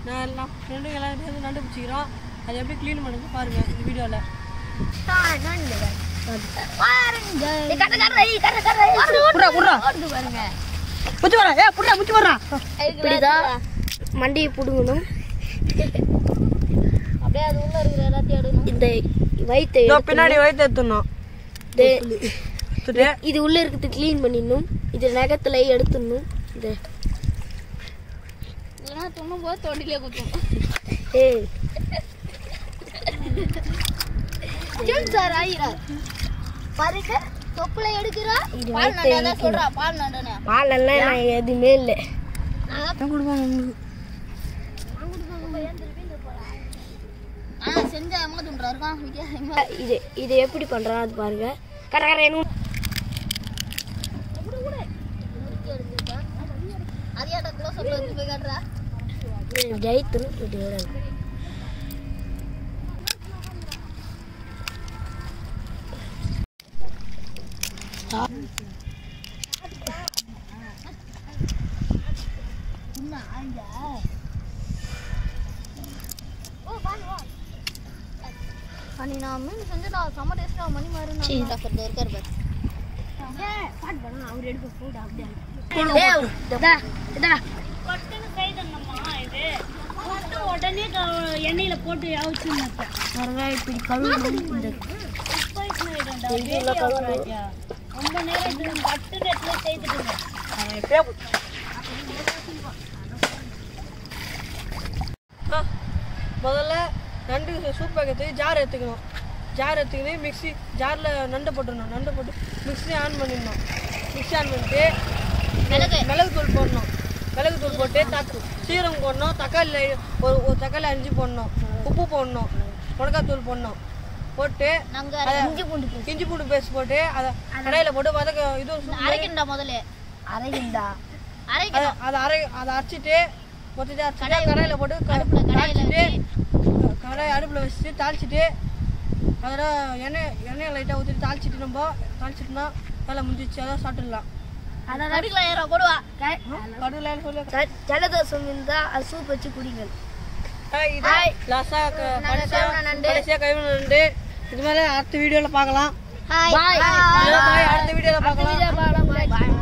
நான் எல்லாம் ஃப்ரெண்டுங்க எல்லாம் சேர்ந்து நண்டு பிடிச்சிக்கிறோம் அது எப்படி க்ளீன் பண்ணுங்க பாருங்க இந்த வீடியோவில் முச்சு வரா ஏ புட்டா முச்சு வரா இப்படிதான் மண்டியை புடுங்கணும் அப்படியே அது உள்ள இருக்கிற எல்லாத்தையும் எடுக்கணும் இந்த வயிற்றை இதோ பின்னாடி வயிற்று எடுத்துடணும் எடுத்துட்டு இது உள்ள இருக்கிறது க்ளீன் பண்ணிடணும் இது நகத்துல எடுத்துடணும் இது இல்லைன்னா துண்ணும் போது தொண்டிலே குத்தும் ஏய் சார் ஆயிரார் பாருங்க தொப்புல எடுக்கிறா இது பால் வயித்தை நண்டா சொல்றா பால் நண்டனே பாலெல்லாம் நான் எதுவுமே இல்லை ஆ செஞ்ச ஏமாத்துன்றா இருக்கான் வித்தியாசமா இது இது எப்படி பண்றான் அது பாருங்க கர கரையணும் அதையாட்ட க்ளோஸ் அப்ல வச்சு போய் காட்டுறா ஜெயித்துணும் இப்படி விடணும் அன்னி நான் மீன் செஞ்சு நான் செம்ம டேஸ்டா மணி மாதிரி நான் சாப்பிட்றது இருக்காரு பாரு இதா இதா பாருங்க இப்படி கழுவணும் இந்த இதெல்லாம் கழுவணும் ஆ, முதல்ல நண்டு சூப் வைக்கிறதுக்கு ஜார் எடுத்துக்கணும் ஜார் எடுத்துக்கின்னு மிக்ஸி ஜாரில் நண்டை போட்டுடணும் நண்டை போட்டு மிக்ஸி ஆன் பண்ணிடணும் மிக்ஸி ஆன் பண்ணிட்டு மிளகு. மிளகு தூள் போடணும் மிளகு தூள் போட்டு தக் சீரகம் போடணும் தக்காளி ஒரு ஒரு தக்காளி அரிஞ்சு போடணும் உப்பு போடணும் மிளகாய் தூள் போடணும் போட்டு நாங்க அதை இஞ்சி பூண்டு paste. இஞ்சி பூண்டு பேஸ்ட் போட்டு அதை கடையில் போட்டு வதக்க இது ஒரு soup அரைக்கண்டா முதல்ல அரைகிண்டா அதை அரைக்கணும் அதை அரை அதை அரைச்சிட்டு மொத்தத்தை அரைச்சிட்டு கடாயில் போட்டு க- அடுப்புல கடாயில தாளிச்சிட்டு கடாய் அடுப்பில் வச்சுட்டு தாளிச்சிட்டு அதோட எண்ணெய் எண்ணெயை லைட்டாக ஊற்றிட்டு தாளிச்சிட்டு நம்ம தாளிச்சிட்டுனா வேலை முடிஞ்சிச்சு அதான் சாப்பிட்டுடலாம் கடிக்கலாம் ஏறா போடுவா கடுகுல சொல்லி ஜலதோஷம் இருந்தா அது சூப் வச்சு குடிங்கள் இதான் லாஸ்டாக கடைசியாக கைவின நண்டு இது மேலே அடுத்த வீடியோவில் பார்க்கலாம் பாய் பாய் அடுத்த வீடியோவில் பார்க்கலாம் பாய்